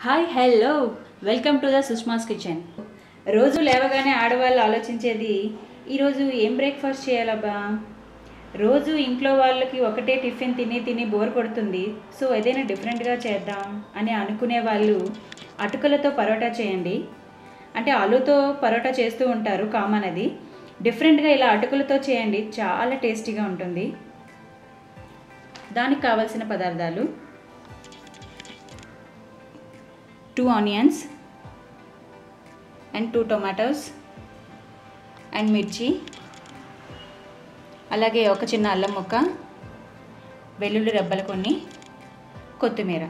Hi hello welcome to the Sushma's kitchen రోజు లేవగానే ఆడవాళ్ళు ఆలోచించేది ఈరోజు ఏం బ్రేక్ఫాస్ట్ చేయాలబ్బా రోజు ఇంట్లో వాళ్ళకి ఒకటే టిఫిన్ తిని తిని బోర్ కొడుతుంది సో ఏదైనా డిఫరెంట్గా చేద్దాం అని అనుకునే వాళ్ళు అటుకులతో పరోటా చేయండి అంటే ఆలూతో పరోటా చేస్తూ ఉంటారు కామన్ అది డిఫరెంట్గా ఇలా అటుకులతో చేయండి చాలా టేస్టీగా ఉంటుంది దానికి కావాల్సిన పదార్థాలు two onions and two tomatoes and మిర్చి అలాగే ఒక చిన్న అల్లం ముక్క వెల్లుల్లి రెబ్బలు కొన్ని కొత్తిమీర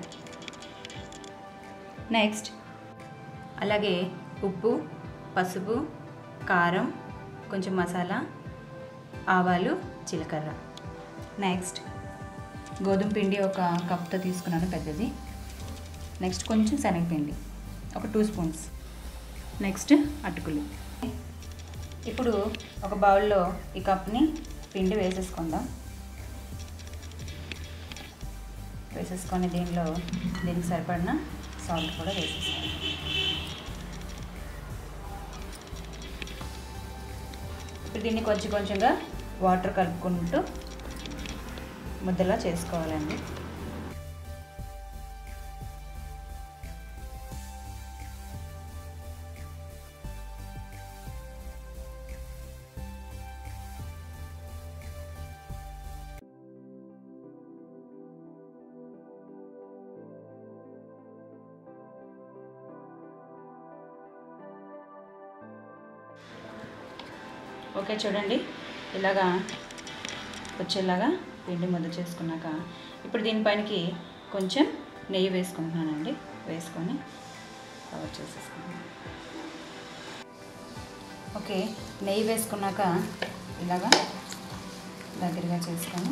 నెక్స్ట్ అలాగే ఉప్పు పసుపు కారం కొంచెం మసాలా ఆవాలు జీలకర్ర నెక్స్ట్ గోధుమ పిండి ఒక కప్తో తీసుకున్నాను పెద్దది నెక్స్ట్ కొంచెం శనగపిండి ఒక టూ స్పూన్స్ నెక్స్ట్ అటుకులు ఇప్పుడు ఒక బౌల్లో ఈ కప్ని పిండి వేసేసుకుందాం వేసేసుకొని దీనిలో దీనికి సరిపడిన సాల్ట్ కూడా వేసేసుకోండి ఇప్పుడు దీన్ని కొంచెం కొంచెంగా వాటర్ కలుపుకుంటూ ముద్దలా చేసుకోవాలండి ఓకే చూడండి ఇలాగా వచ్చేలాగా పిండి ముద్ద చేసుకున్నాక ఇప్పుడు దీనిపైనకి కొంచెం నెయ్యి వేసుకుంటున్నానండి వేసుకొని కవర్ చేసేసుకున్నాను ఓకే నెయ్యి వేసుకున్నాక ఇలాగా దగ్గరగా చేసుకొని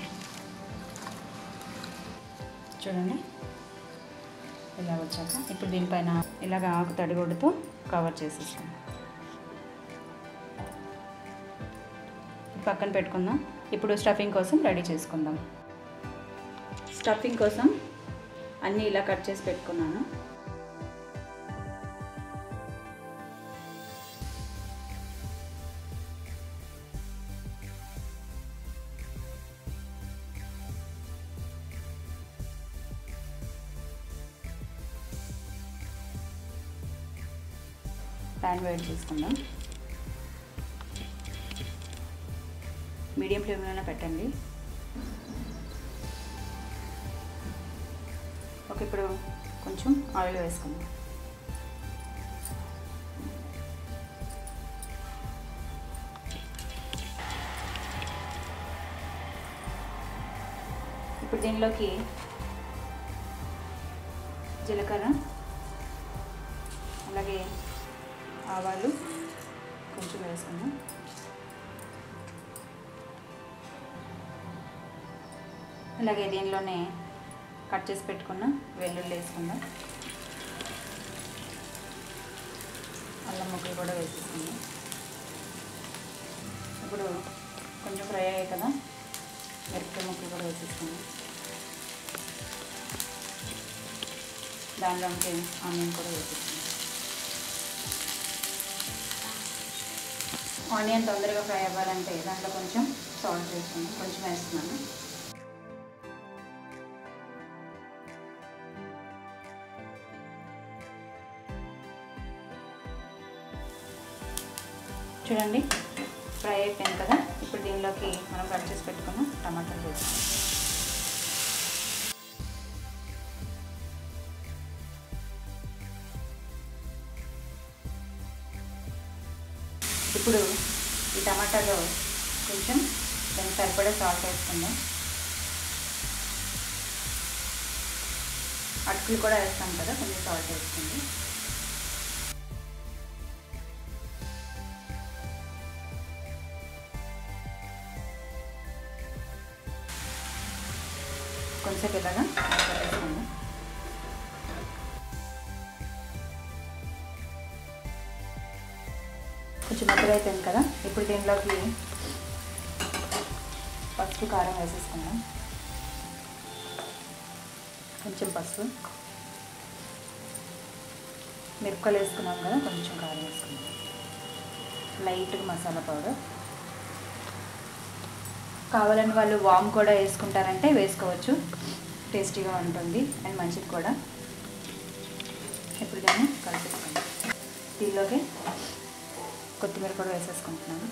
చూడండి ఇలా వచ్చాక ఇప్పుడు దీనిపైన ఇలాగ ఆకు తడిగొడ్డుతో కవర్ చేసేస్తాను పక్కన పెట్టుకుందాం ఇప్పుడు స్టఫింగ్ కోసం రెడీ చేసుకుందాం స్టఫింగ్ కోసం అన్నీ ఇలా కట్ చేసి పెట్టుకున్నాను ప్యాన్ వేడి చేసుకుందాం మీడియం ఫ్లేమ్లోనే పెట్టండి ఓకే ఇప్పుడు కొంచెం ఆయిల్ వేసుకుందాం ఇప్పుడు దీనిలోకి జీలకర్ర అలాగే ఆవాలు కొంచెం వేసుకుందాం అలాగే దీనిలోనే కట్ చేసి పెట్టుకున్న వెల్లుల్లి వేసుకుందాం అల్లం ముక్కలు కూడా వేసేసుకుందాం ఇప్పుడు కొంచెం ఫ్రై అయ్యాయి కదా మిరపకాయ ముక్కలు కూడా వేసేసుకుందాం దానిలోకి ఆనియన్ కూడా వేసేసుకుందాం ఆనియన్ తొందరగా ఫ్రై అవ్వాలంటే దాంట్లో కొంచెం సాల్ట్ వేసుకుందాం కొంచెం వేస్తున్నాను చూడండి ఫ్రై అయిపోయింది కదా ఇప్పుడు దీనిలోకి మనం కట్ చేసి పెట్టుకున్న టమాటాలు వేసుకుందాం ఇప్పుడు ఈ టమాటాలో కొంచెం దానికి సరిపడే సాల్ట్ వేసుకుందాం అటుకులు కూడా వేస్తాం కదా కొంచెం సాల్ట్ వేసుకుంది కొంచెం ఇలాగా వేసుకుందాం కొంచెం మెత్తగా అయిపోయింది కదా ఇప్పుడు దీనిలోకి పసుపు కారం వేసేసుకుందాం కొంచెం పసుపు మిరపకాయలు వేసుకున్నాం కదా కొంచెం కారం వేసుకున్నాం లైట్గా మసాలా పౌడర్ కావాలని వాళ్ళు వామ్ కూడా వేసుకుంటారంటే వేసుకోవచ్చు టేస్టీగా ఉంటుంది అండ్ మంచిది కూడా ఇప్పుడు దాన్ని కలిపేసుకుందాం దీనిలోకి కొత్తిమీర కూడా వేసేసుకుంటున్నాను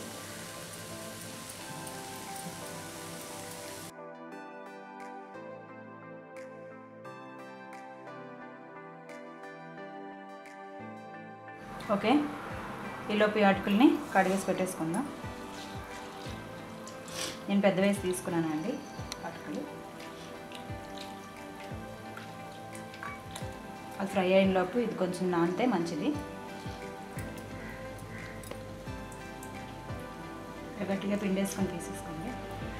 ఓకే ఈలోపు ఈ అటుకుల్ని కడిగేసి పెట్టేసుకుందాం నేను పెద్ద వేసి తీసుకున్నాను అండి అటుకులు అది ఫ్రై అయిన లోపు ఇది కొంచెం నానితే మంచిది గట్టిగా పిండేసుకొని తీసేసుకోండి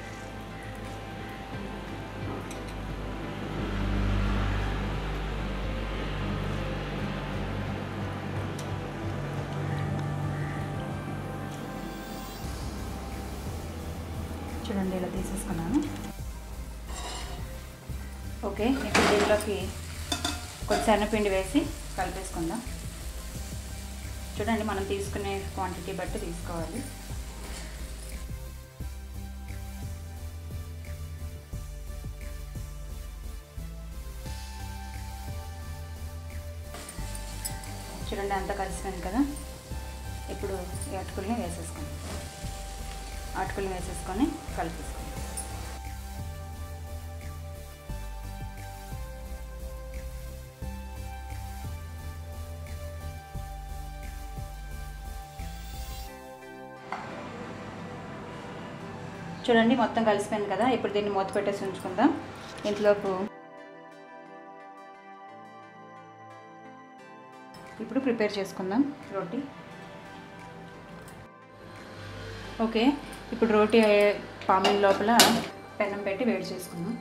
చూడండి ఇలా తీసేసుకున్నాను ఓకే ఇప్పుడు దీనిలోకి కొంచెం శనగపిండి వేసి కలిపేసుకుందాం చూడండి మనం తీసుకునే క్వాంటిటీ బట్టి తీసుకోవాలి చూడండి అంతా కలిసిపోయింది కదా ఇప్పుడు ఈ అటుకుల్ని వేసేసుకుందాం అటుకులు వేసేసుకొని కలిపేసుకోండి చూడండి మొత్తం కలిసిపోయింది కదా ఇప్పుడు దీన్ని మూత పెట్టేసి ఉంచుకుందాం ఇంట్లోపు ఇప్పుడు ప్రిపేర్ చేసుకుందాం రోటీ ఓకే ఇప్పుడు రోటీ పామిల్ లోపల పెనం పెట్టి వేడి చేసుకుందాం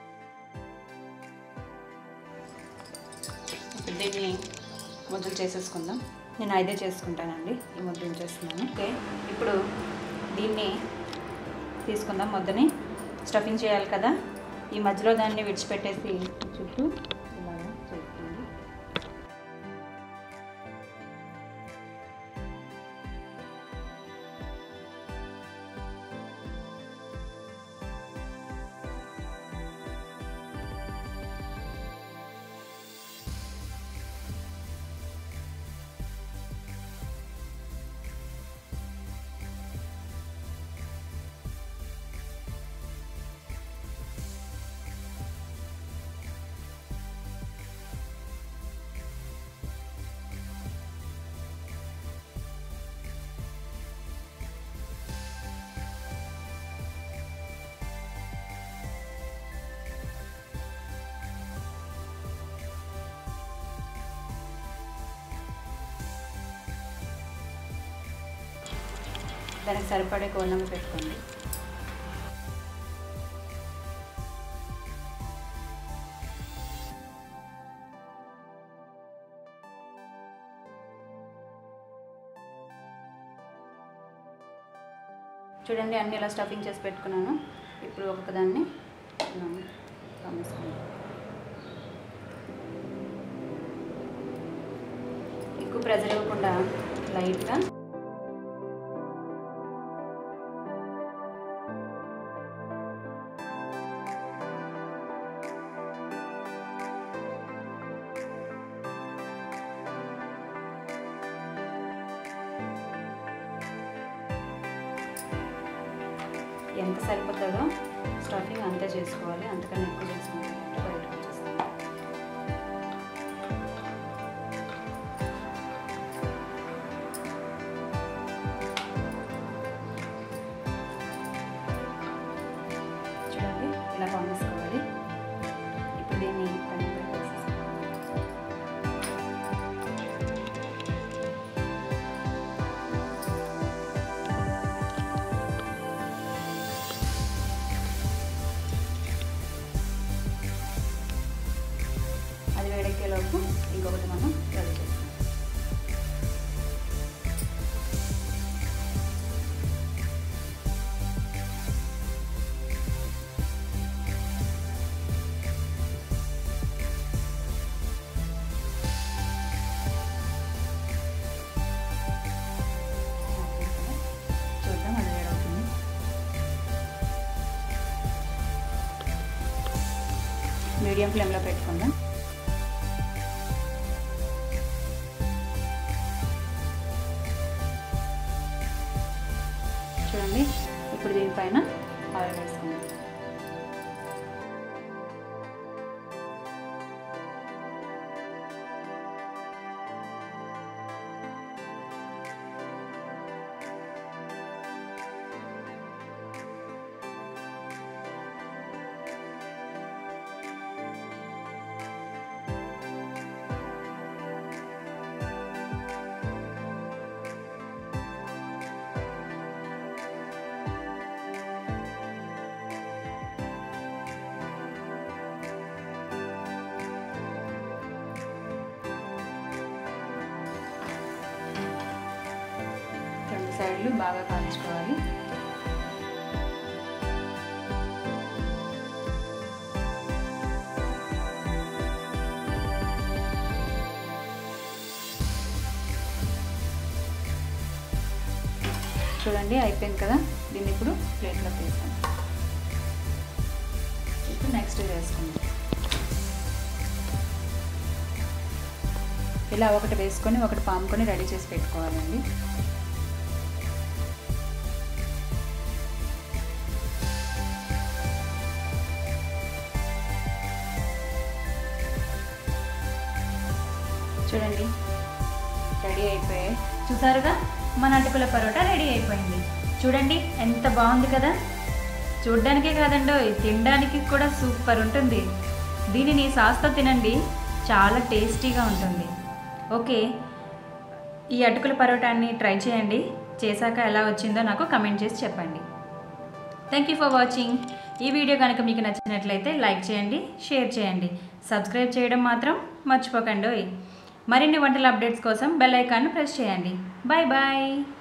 ఇప్పుడు దీన్ని ముద్దలు చేసేసుకుందాం నేను ఐదే చేసుకుంటానండి ఈ ముద్దలు చేస్తున్నాను ఓకే ఇప్పుడు దీన్ని తీసుకుందాం ముద్దని స్టఫింగ్ చేయాలి కదా ఈ మధ్యలో దాన్ని విడిచిపెట్టేసి చుట్టూ ఇలాగా చేసుకోండి దానికి సరిపడే కోళ్ళమ్మ పెట్టుకోండి చూడండి అన్ని ఇలా స్టఫింగ్ చేసి పెట్టుకున్నాను ఇప్పుడు ఒకదాన్ని ఇలా కమ్మేసుకోండి ఎక్కువ ప్రెజర్ ఇవ్వకుండా లైట్గా ఎంత సరిపోతుందో స్టఫింగ్ అంతే చేసుకోవాలి అంతకన్నా ఎక్కువ చేసుకుంటే బయటకు వచ్చేస్తుంది చూడండి ఇలా పంపించుకోవాలి ఇప్పుడు దీన్ని పెనంపై వేసేసుకోవాలి. అది వేడెక్కేలోపు ఇంకొకటి మనం రెడీ చేస్తాం మీడియం ఫ్లేమ్లో పెట్టుకుందాం చూడండి ఇప్పుడు దీనిపైన ఆయిల్ వేసుకుందాం రెండు సైడ్లు బాగా కాల్చుకోవాలి చూడండి అయిపోయింది కదా దీన్ని ఇప్పుడు ప్లేట్లోకి వేసాను ఇప్పుడు నెక్స్ట్ వేసుకుందాం ఇలా ఒకటి వేసుకొని ఒకటి పాముకొని రెడీ చేసి పెట్టుకోవాలండి చూడండి రెడీ అయిపోయాయి చూసారుగా మన అటుకుల పరోటా రెడీ అయిపోయింది చూడండి ఎంత బాగుంది కదా చూడ్డానికే కాదండో తినడానికి కూడా సూపర్ ఉంటుంది దీనిని సాస్తో తినండి చాలా టేస్టీగా ఉంటుంది ఓకే ఈ అటుకుల పరోటాన్ని ట్రై చేయండి చేశాక ఎలా వచ్చిందో నాకు కమెంట్ చేసి చెప్పండి థ్యాంక్ యూ ఫర్ వాచింగ్ ఈ వీడియో కనుక మీకు నచ్చినట్లయితే లైక్ చేయండి షేర్ చేయండి సబ్స్క్రైబ్ చేయడం మాత్రం మర్చిపోకండి మరిన్ని వంటల అప్డేట్స్ కోసం బెల్ ఐకాన్ను ప్రెస్ చేయండి బాయ్ బాయ్